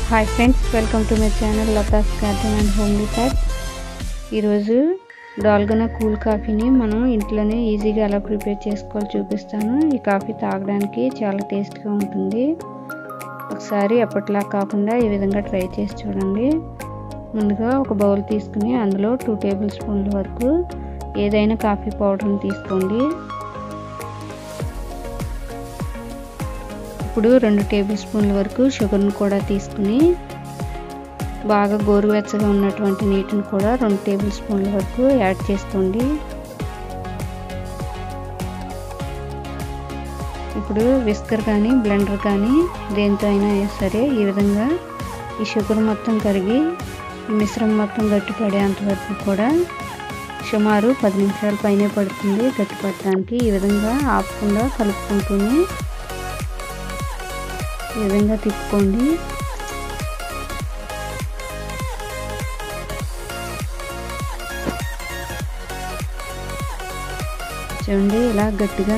hi friends welcome to my channel Latha's garden and homely pack ఈరోజు dalgona cool కాఫీని మనం ఇంట్లోనే ఈజీగా ఎలా ప్రిపేర్ చేసుకోవాలో చూపిస్తాను ఈ కాఫీ తాగడానికి చాలా టేస్ట్గా ఉంటుంది ఒకసారి అప్పట్లా కాకుండా ఈ విధంగా ట్రై చేసి చూడండి ముందుగా ఒక బౌల్ తీసుకుని అందులో టూ టేబుల్ స్పూన్ల వరకు ఏదైనా కాఫీ పౌడర్ని తీసుకోండి ఇప్పుడు రెండు టేబుల్ స్పూన్ల వరకు షుగర్ని కూడా తీసుకుని బాగా గోరువెచ్చగా ఉన్నటువంటి నీటిని కూడా రెండు టేబుల్ స్పూన్ల వరకు యాడ్ చేసుకోండి ఇప్పుడు విస్కర్ కానీ బ్లెండర్ కానీ దేంతో అయినా సరే ఈ విధంగా ఈ షుగర్ మొత్తం కరిగి ఈ మిశ్రమం మొత్తం గట్టిపడేంత వరకు కూడా సుమారు పది నిమిషాల పైనే పడుతుంది గట్టిపడటానికి ఈ విధంగా ఆపకుండా కలుపుకుంటూనే ఈ విధంగా తిప్పుకోండి చూడండి ఇలా గట్టిగా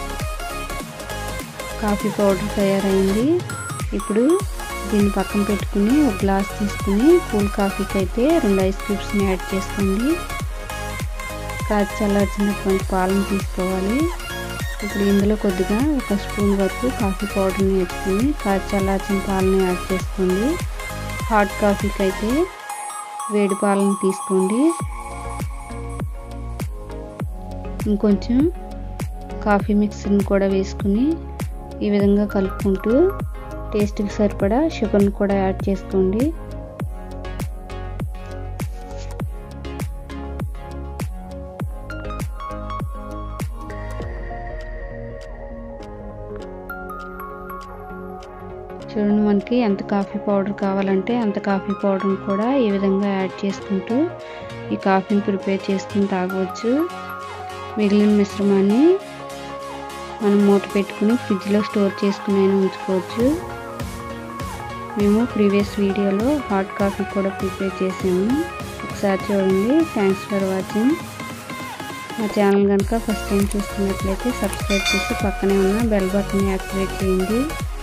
కాఫీ పౌడర్ తయారైంది ఇప్పుడు దీన్ని పక్కన పెట్టుకుని ఒక గ్లాస్ తీసుకుని కూల్ కాఫీకి అయితే రెండు ఐస్ క్యూబ్స్ని యాడ్ చేసుకోండి కాచి చల్లార్చినటువంటి పాలను తీసుకోవాలి ఇప్పుడు ఇందులో కొద్దిగా ఒక స్పూన్ వరకు కాఫీ పౌడర్ని వేసుకుని కాచి చల్లార్చిన పాలని యాడ్ చేసుకోండి హాట్ కాఫీకి అయితే వేడి పాలను తీసుకోండి ఇంకొంచెం కాఫీ మిక్సర్ని కూడా వేసుకుని ఈ విధంగా కలుపుకుంటూ టేస్ట్కి సరిపడా షుగర్ని కూడా యాడ్ చేసుకోండి చూడండి మనకి ఎంత కాఫీ పౌడర్ కావాలంటే అంత కాఫీ పౌడర్ని కూడా ఈ విధంగా యాడ్ చేసుకుంటూ ఈ కాఫీని ప్రిపేర్ చేసుకుని తాగవచ్చు మిగిలిన మిశ్రమాన్ని మనం మూత పెట్టుకుని ఫ్రిడ్జ్లో స్టోర్ చేసుకుని అయినా ఉంచుకోవచ్చు మేము ప్రీవియస్ వీడియోలో హాట్ కాఫీ కూడా ప్రిపేర్ చేసాము ఒకసారి చూడండి థ్యాంక్స్ ఫర్ వాచింగ్ మా ఛానల్ కనుక ఫస్ట్ టైం చూస్తున్నట్లయితే సబ్స్క్రైబ్ చేసి పక్కనే ఉన్న బెల్ బటన్ యాక్టివేట్ చేయండి